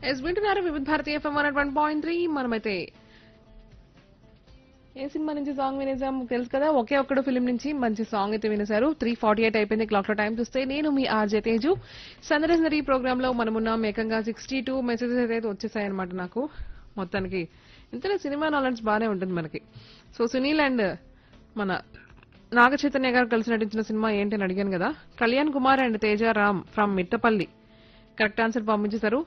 yes వింటున్నారు Vividh Bharati FM one one point three మనమైతే ఏ సినిమా నుంచి సాంగ్ వినేసాం తెలుసు కదా ఒకే ఒక్కడు ఫిలిం నుంచి మంచి సాంగ్ అయితే వినేశారు త్రీ ఫార్టీ ఎయిట్ అయిపోయింది క్లాక్ లో టైం చూస్తే నేను మీ ఆర్జే తేజు సందర్శనరీ ప్రోగ్రామ్ లో మనమున్నాం ఏకంగా సిక్స్టీ టూ మెసేజెస్ అయితే వచ్చేసాయి అనమాట నాకు మొత్తానికి ఇంతలో సినిమా నాలెడ్జ్ బాగానే ఉంటుంది మనకి సో సునీల్ అండ్ మన నాగ చైతన్య గారు కలిసి నటించిన సినిమా ఏంటి అని అడిగాను కదా Kalyan Kumar and Teja Ram from Mittapalli correct answer పంపించేశారు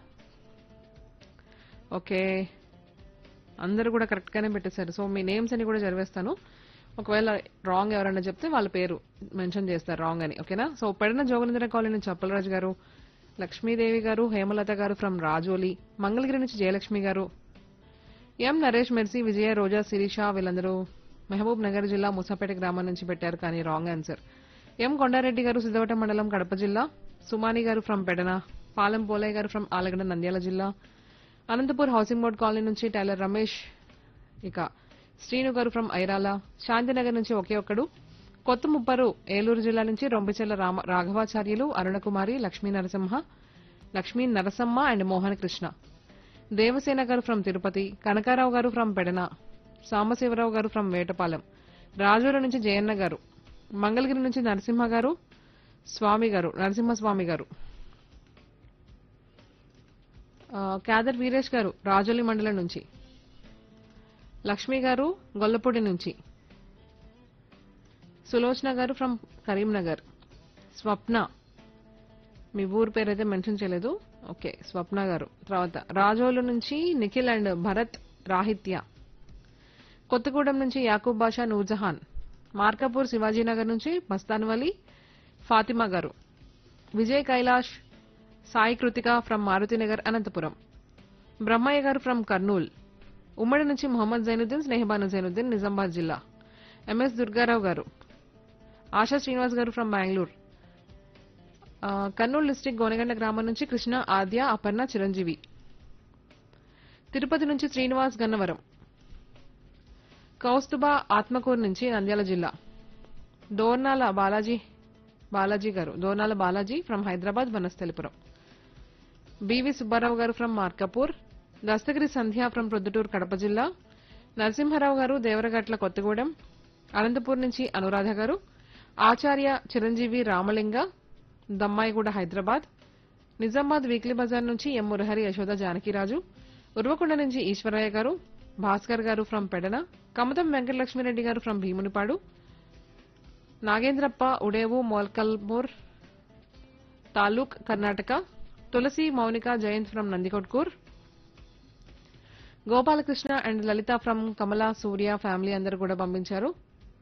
ఓకే అందరూ కూడా కరెక్ట్ గానే పెట్టేశారు సో మీ నేమ్స్ అని కూడా చదివేస్తాను ఒకవేళ రాంగ్ ఎవరైనా చెప్తే వాళ్ళ పేరు మెన్షన్ చేస్తారు రాంగ్ అని ఓకేనా సో పెడన జోగనేంద్ర కాలనీ నుంచి అప్పలరాజు గారు లక్ష్మీదేవి గారు హేమలత గారు ఫ్రమ్ రాజోలి మంగళగిరి నుంచి జయలక్ష్మి గారు ఎం నరేష్ మెర్సీ విజయ రోజా శిరీష వీళ్ళందరూ మహబూబ్ నగర్ జిల్లా ముసాపేట గ్రామం నుంచి పెట్టారు కానీ రాంగ్ ఆన్సర్ ఎం కొండారెడ్డి గారు సిద్ధవట మండలం కడప జిల్లా సుమాని గారు ఫ్రమ్ పెడన పాలెం పోలయ్య గారు ఫ్రమ్ ఆలగడ్డ నంద్యాల జిల్లా అనంతపూర్ హౌసింగ్ బోర్డ్ కాలనీ నుంచి టైలర్ రమేష్ ఇక శ్రీను గారు ఫ్రమ్ ఐరాల శాంతినగర్ నుంచి ఒకే ఒక్కడు కొత్త ముప్పరు ఏలూరు జిల్లా నుంచి రొంపిచెల్ల రామ రాఘవాచార్యులు అరుణకుమారి లక్ష్మీ నరసింహ లక్ష్మీ నరసమ్మ అండ్ మోహన్ కృష్ణ దేవసేన గారు ఫ్రమ్ తిరుపతి కనకారావు గారు ఫ్రమ్ పెడన సాంబశివరావు గారు ఫ్రమ్ వేటపాలెం రాజూరు నుంచి జయన్న గారు మంగళగిరి నుంచి నరసింహ గారు స్వామి గారు నరసింహస్వామి గారు ఆ, క్యాదర్ వీరేష్ గారు రాజోలి మండలం నుంచి లక్ష్మి గారు గొల్లపూడి నుంచి సులోచన గారు ఫ్రమ్ కరీంనగర్ స్వప్న మీ ఊరు పేరు అయితే మెన్షన్ చేయలేదు ఓకే స్వప్న గారు తర్వాత రాజోలు నుంచి నిఖిల్ అండ్ భరత్ రాహిత్య కొత్తగూడెం నుంచి యాకూబ్ బాషా నూర్జహాన్ మార్కాపూర్ శివాజీనగర్ నుంచి మస్తాన్వలి ఫాతిమా గారు విజయ్ కైలాష్ సాయి కృతిక ఫ్రమ్ మారుతినగర్ అనంతపురం బ్రహ్మయ్య గారు ఫ్రమ్ కర్నూల్ ఉమ్మడి నుంచి మొహమ్మద్ జైనుద్దీన్ స్నేహబాను జైనుద్దీన్ నిజామాబాద్ జిల్లా ఎంఎస్ దుర్గారావు గారు ఆశా శ్రీనివాస్ గారు ఫ్రమ్ బెంగళూరు ఆ, కర్నూలు డిస్టిక్ గోనెగండ గ్రామం నుంచి కృష్ణ ఆద్య అపర్ణ చిరంజీవి తిరుపతి నుంచి శ్రీనివాస్ గన్నవరం కౌస్తుబా ఆత్మకూరు నుంచి నంద్యాల జిల్లా దోర్నాల బాలాజీ బాలాజీ గారు దోర్నాల బాలాజీ ఫ్రమ్ హైదరాబాద్ వనస్థలిపురం బివి సుబ్బారావు గారు from Markapur Dastagiri Sandhya from Proddatur Kadapa జిల్లా నరసింహారావు గారు దేవరగట్ల కొత్తగూడెం అనంతపూర్ నుంచి అనురాధ గారు ఆచార్య చిరంజీవి రామలింగ దమ్మాయిగూడ హైదరాబాద్ నిజామాబాద్ వీక్లీ బజార్ నుంచి ఎం మురహరి యశోద జానకిరాజు ఉర్వకొండ నుంచి ఈశ్వరయ్య గారు భాస్కర్ గారు from Pedana Kamatham Venkatalakshmireddy garu from Bheemunipadu Nagendrappa Udevu Molakalmuru taluk Karnataka Tulasi Mounika Jayanth from Nandikotkur Gopalakrishna and Lalitha from Kamala Surya family అందరూ కూడా పంపించారు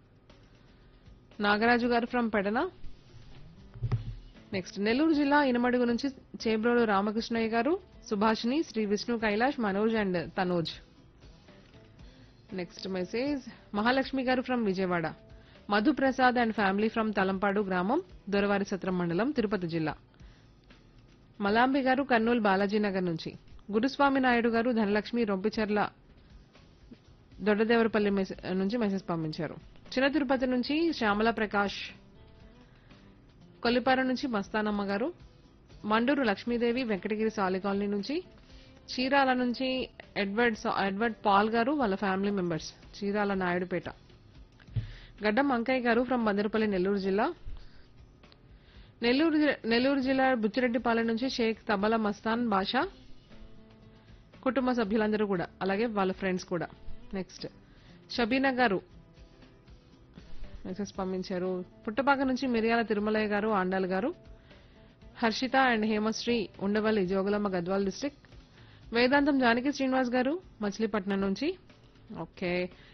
నాగరాజు గారు ఫ్రమ్ పెడన నెక్స్ట్ నెల్లూరు జిల్లా ఇనమడుగు నుంచి Chebrolu Ramakrishnaiah garu Subhashini Sri Vishnu Kailash Manoj and Tanoj next message Mahalakshmi garu from Vijayawada Madhuprasad and family from Talampadu గ్రామం దొరవారి సత్రం మండలం తిరుపతి జిల్లా మలాంబి గారు కర్నూలు బాలాజీనగర్ నుంచి గురుస్వామి నాయుడు గారు ధనలక్ష్మి రొంపిచెర్ల దొడ్డదేవరపల్లి మెసే- నుంచి మెసేజ్ పంపించారు చిన్న తిరుపతి నుంచి శ్యామల ప్రకాష్ కొల్లిపార నుంచి మస్తానమ్మ గారు మండూరు లక్ష్మీదేవి వెంకటగిరి సాలి కాలనీ నుంచి చీరాల నుంచి ఎడ్వర్డ్ సా- ఎడ్వర్డ్ పాల్ గారు వాళ్ళ ఫ్యామిలీ మెంబర్స్ చీరాల నాయుడుపేట గడ్డం అంకయ్య గారు ఫ్రమ్ బందరపల్లి నెల్లూరు జిల్లా నెల్లూరు జి- నెల్లూరు జిల్లా బుచ్చిరెడ్డిపాలెం నుంచి షేక్ తబల మస్తాన్ బాషా కుటుంబ సభ్యులందరూ కూడా అలాగే వాళ్ళ ఫ్రెండ్స్ కూడా నెక్స్ట్ షబీనా గారు మెసేజ్ పంపించారు పుట్టపాక నుంచి మిరియాల తిరుమలయ్య గారు ఆండాల్ గారు హర్షిత అండ్ హేమశ్రీ ఉండవల్లి జోగులమ్మ గద్వాల్ డిస్టిక్ వేదాంతం జానకి శ్రీనివాస్ గారు మచిలీపట్నం నుంచి ఓకే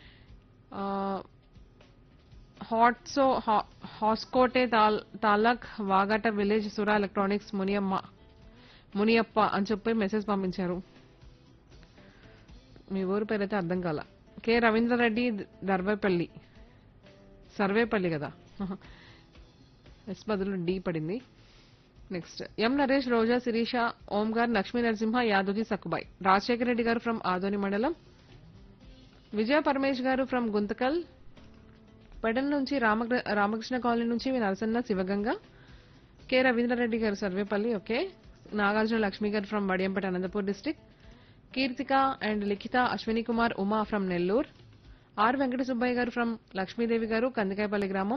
హాట్సో హా- హాస్కోటే తాల్ తాలక్ వాగట విలేజ్ సురా ఎలక్ట్రానిక్స్ మునియమ్మ మునియప్ప అని చెప్పి మెసేజ్ పంపించారు మీ ఊరు పేరైతే అర్థం కాల కె రవీంద్రరెడ్డి దర్వేపల్లి సర్వేపల్లి కదా ఎస్ బదులు డి పడింది next M Naresh Roja Sirisha Omkar Lakshmi Narasimha Yadoji Sakkubai Rajasekhara Reddy garu from Adoni మండలం విజయ పరమేష్ గారు ఫ్రమ్ గుంతకల్ పెడన్ నుంచి రామగ్ర రామకృష్ణ కాలనీ నుంచి మీ Narasanna Sivaganga K Ravindrareddy garu Sarvepalli okay Nagarjuna Lakshmi garu from Vadiyampeta Anantapur district Keerthika and Likhitha Ashwini Kumar Uma from Nellore R Venkata Subbaiah garu from Lakshmidevi గారు కందికాయపల్లి గ్రామం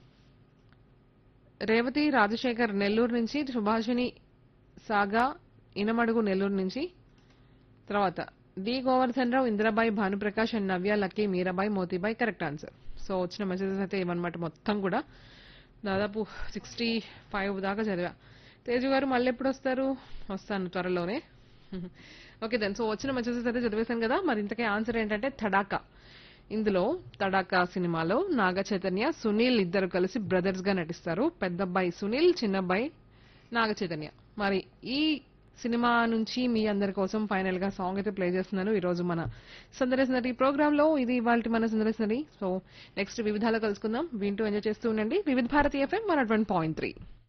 రేవతి రాజశేఖర్ నెల్లూరు నుంచి సుభాషిణి సాగా ఇనమడుగు నెల్లూరు నుంచి తర్వాత D Govardhan Rao Indirabai Bhanuprakash and Navya Lucky Mirabai Motibai correct answer so వచ్చిన మెసేజెస్ అయితే ఇవన్నమాట మొత్తం కూడా దాదాపు సిక్స్టీ ఫైవ్ దాకా చదివా తేజు గారు మళ్ళీ ఎప్పుడు వస్తారు వస్తాను త్వరలోనే ఓకే దెన్ సో వచ్చిన మెసేజెస్ అయితే చదివేశాను కదా మరి ఇంతకే ఆన్సర్ ఏంటంటే తడాకా ఇందులో తడాకా సినిమాలో నాగ చైతన్య సునీల్ ఇద్దరు కలిసి బ్రదర్స్ గా నటిస్తారు పెద్దబ్బాయి సునీల్ చిన్నబ్బాయి నాగ చైతన్య మరి ఈ సినిమా నుంచి మీ అందరి కోసం ఫైనల్ గా సాంగ్ అయితే ప్లే చేస్తున్నాను ఈ రోజు మన సందర్శనరి ప్రోగ్రామ్ లో ఇది ఇవాళ మన సందర్శనరి సో నెక్స్ట్ వివిధాలో కలుసుకుందాం వింటూ ఎంజాయ్ చేస్తూ ఉండండి Vividh Bharati FM one point three